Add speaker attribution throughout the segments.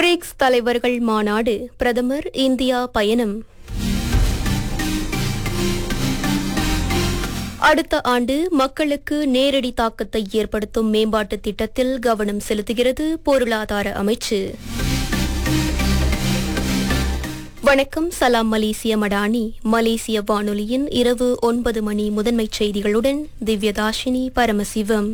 Speaker 1: BRICS தலைவர்கள் மாநாடு பிரதமர் இந்தியா பயணம் அடுத்த ஆண்டு மக்களுக்கு நேரடி தாக்கத்தை ஏற்படுத்தும் மேம்பாட்டு திட்டத்தில் கவனம் செலுத்துகிறது பொருளாதார அமைச்சு வணக்கம் சலாம் மலேசிய மடானி மலேசிய வானொலியின் இரவு ஒன்பது மணி முதன்மைச் செய்திகளுடன் திவ்யதாஷினி பரமசிவம்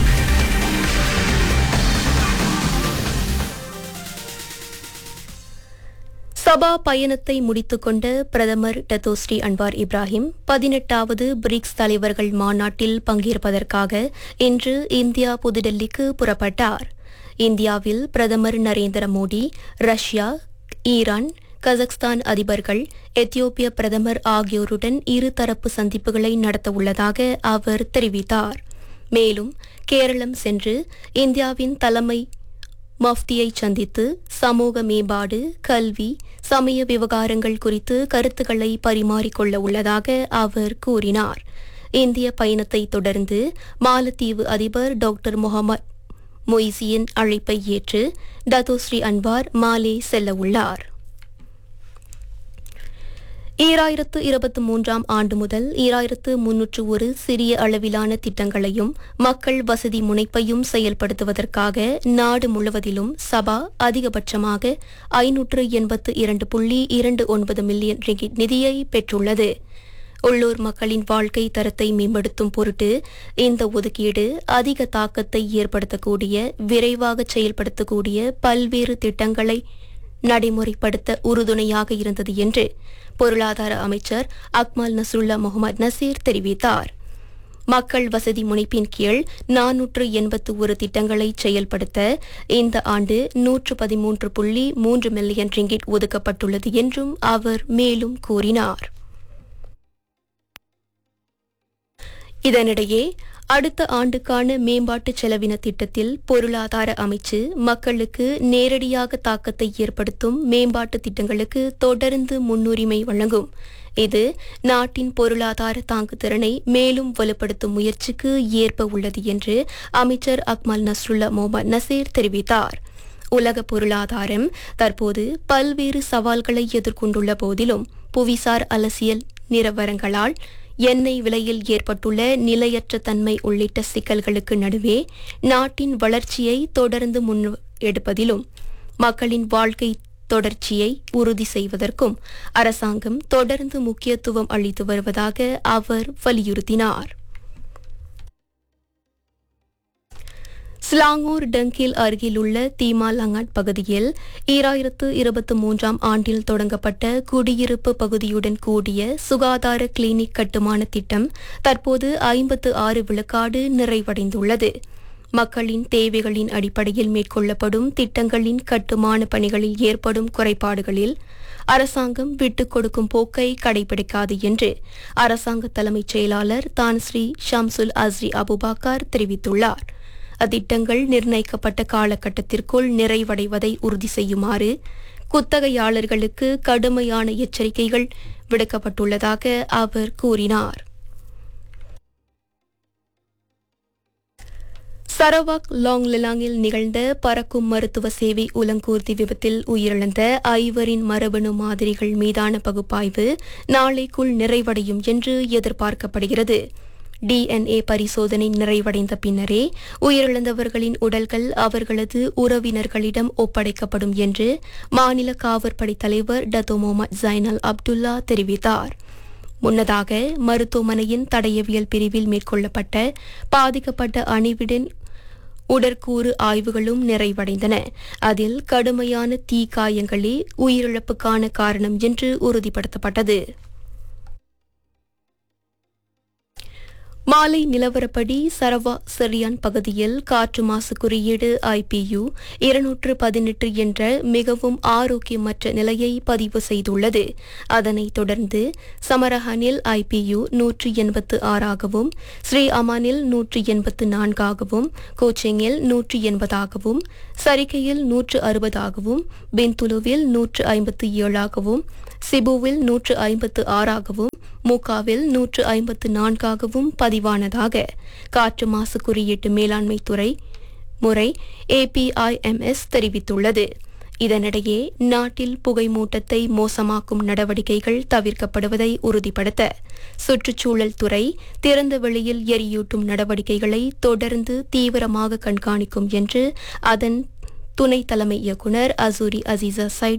Speaker 1: சபா பயணத்தை முடித்துக்கொண்ட பிரதமர் டத்தோஸ்ரீ அன்வார் இப்ராஹிம் பதினெட்டாவது பிரிக்ஸ் தலைவர்கள் மாநாட்டில் பங்கேற்பதற்காக இன்று இந்தியா புதுடெல்லிக்கு புறப்பட்டார் இந்தியாவில் பிரதமர் Narendra Modi Russia Iran Kazakhstan அதிபர்கள் எத்தியோப்பிய பிரதமர் ஆகியோருடன் இருதரப்பு சந்திப்புகளை நடத்தவுள்ளதாக அவர் தெரிவித்தார் மேலும் கேரளம் சென்று இந்தியாவின் தலைமை மஃப்தியை சந்தித்து சமூக மேம்பாடு கல்வி சமய விவகாரங்கள் குறித்து கருத்துக்களை பரிமாறிக்கொள்ள உள்ளதாக அவர் கூறினார் இந்திய பயணத்தை தொடர்ந்து மாலத்தீவு அதிபர் டாக்டர் முகமது மொய்சியின் அழைப்பை ஏற்று டத்தோஸ்ரீ அன்வார் மாலே செல்ல உள்ளார் ஈராயிரத்து இருபத்தி மூன்றாம் ஆண்டு முதல் ஈராயிரத்து முன்னூற்று ஒரு சிறிய அளவிலான திட்டங்களையும் மக்கள் வசதி முனைப்பையும் செயல்படுத்துவதற்காக நாடு முழுவதிலும் சபா அதிகபட்சமாக ஐநூற்று எண்பத்து இரண்டு புள்ளி இரண்டு ஒன்பது மில்லியன் ரிங்கிட் நிதியை பெற்றுள்ளது உள்ளூர் மக்களின் வாழ்க்கை தரத்தை மேம்படுத்தும் பொருட்டு இந்த ஒதுக்கீடு அதிக தாக்கத்தை ஏற்படுத்தக்கூடிய விரைவாக செயல்படுத்தக்கூடிய பல்வேறு திட்டங்களை நடைமுறைப்படுத்த உறுதுணையாக இருந்தது என்று பொருளாதார அமைச்சர் அக்மல் நஸ்ருல்லா முகமது நசீர் தெரிவித்தார் மக்கள் வசதி முனைப்பின் கீழ் நானூற்று எண்பத்து ஒரு திட்டங்களை செயல்படுத்த இந்த ஆண்டு நூற்று பதிமூன்று புள்ளி மூன்று மில்லியன் ரிங்கிட் ஒதுக்கப்பட்டுள்ளது என்றும் அவர் மேலும் கூறினார் இதனிடையே அடுத்த ஆண்டுக்கான மேம்பாட்டு செலவின திட்டத்தில் பொருளாதார அமைச்சு மக்களுக்கு நேரடியாக தாக்கத்தை ஏற்படுத்தும் மேம்பாட்டு திட்டங்களுக்கு தொடர்ந்து முன்னுரிமை வழங்கும் இது நாட்டின் பொருளாதார தாங்குதிறனை மேலும் வலுப்படுத்தும் முயற்சிக்கு ஏற்ப உள்ளது என்று அமைச்சர் அக்மல் நஸ்ருல்லா முகமது நசீர் தெரிவித்தார் உலக பொருளாதாரம் தற்போது பல்வேறு சவால்களை எதிர்கொண்டுள்ள போதிலும் புவிசார் அரசியல் நிலவரங்களால் எண்ணெய் விலையில் ஏற்பட்டுள்ள நிலையற்ற தன்மை உள்ளிட்ட சிக்கல்களுக்கு நடுவே நாட்டின் வளர்ச்சியை தொடர்ந்து முன் எடுப்பதிலும் மக்களின் வாழ்க்கை தொடர்ச்சியை உறுதி செய்வதற்கும் அரசாங்கம் தொடர்ந்து முக்கியத்துவம் அளித்து வருவதாக அவர் வலியுறுத்தினார் ஸ்லாங்கூர் டங்கில் அருகிலுள்ள தீமாலங்காட் பகுதியில் ஈராயிரத்து இருபத்தி மூன்றாம் ஆண்டில் தொடங்கப்பட்ட குடியிருப்பு பகுதியுடன் கூடிய சுகாதார கிளினிக் கட்டுமான திட்டம் தற்போது ஐம்பத்து ஆறு விழுக்காடு நிறைவடைந்துள்ளது மக்களின் தேவைகளின் அடிப்படையில் மேற்கொள்ளப்படும் திட்டங்களின் கட்டுமான பணிகளில் ஏற்படும் குறைபாடுகளில் அரசாங்கம் விட்டுக் கொடுக்கும் போக்கை கடைபிடிக்காது என்று அரசாங்க தலைமைச் செயலாளர் தான் ஸ்ரீ ஷம்சுல் அஸ்ரி அபுபாக்கார் தெரிவித்துள்ளார் அத்திட்டங்கள் நிர்ணயிக்கப்பட்ட காலகட்டத்திற்குள் நிறைவடைவதை உறுதி செய்யுமாறு குத்தகையாளர்களுக்கு கடுமையான எச்சரிக்கைகள் விடுக்கப்பட்டுள்ளதாக அவர் கூறினார் சரவாக் லாங் லிலாங்கில் நிகழ்ந்த பறக்கும் மருத்துவ சேவை உலங்கூர்தி விபத்தில் உயிரிழந்த ஐவரின் மரபணு மாதிரிகள் மீதான பகுப்பாய்வு நாளைக்குள் நிறைவடையும் என்று எதிர்பார்க்கப்படுகிறது டிஎன்ஏ பரிசோதனை நிறைவடைந்த பின்னரே உயிரிழந்தவர்களின் உடல்கள் அவர்களது உறவினர்களிடம் ஒப்படைக்கப்படும் என்று மாநில காவற்படை தலைவர் டத்தோ முகமது ஜைனல் அப்துல்லா தெரிவித்தார் முன்னதாக மருத்துவமனையின் தடயவியல் பிரிவில் மேற்கொள்ளப்பட்ட பாதிக்கப்பட்ட அணிவிடன் உடற்கூறு ஆய்வுகளும் நிறைவடைந்தன அதில் கடுமையான தீ காயங்களே உயிரிழப்புக்கான காரணம் என்று உறுதிப்படுத்தப்பட்டது மாலை நிலவரப்படி சரவா செரியான் பகுதியில் காற்று மாசு குறியீடு ஐபியு இருநூற்று பதினெட்டு என்ற மிகவும் ஆரோக்கியமற்ற நிலையை பதிவு செய்துள்ளது அதனைத் தொடர்ந்து சமரஹானில் ஐபியு நூற்று எண்பத்து ஆறாகவும் ஸ்ரீ அமானில் நூற்று எண்பத்து நான்காகவும் கோச்சிங்கில் நூற்று எண்பதாகவும் சரிக்கையில் நூற்று அறுபதாகவும் பின்துலுவில் நூற்று ஐம்பத்து ஏழாகவும் சிபுவில் நூற்று ஐம்பத்து ஆறாகவும் மூகாவில் நூற்று ஐம்பத்து நான்காகவும் பதிவானதாக காற்று மாசு குறியீட்டு மேலாண்மை துறை முறை ஏபிஐஎம்எஸ் தெரிவித்துள்ளது இதனிடையே நாட்டில் புகை மூட்டத்தை மோசமாக்கும் நடவடிக்கைகள் தவிர்க்கப்படுவதை உறுதிப்படுத்த சுற்றுச்சூழல் துறை திறந்த வெளியில் எரியூட்டும் நடவடிக்கைகளை தொடர்ந்து தீவிரமாக கண்காணிக்கும் என்று அதன் துணை தலைமை இயக்குநர் அசூரி அசீசா சைட்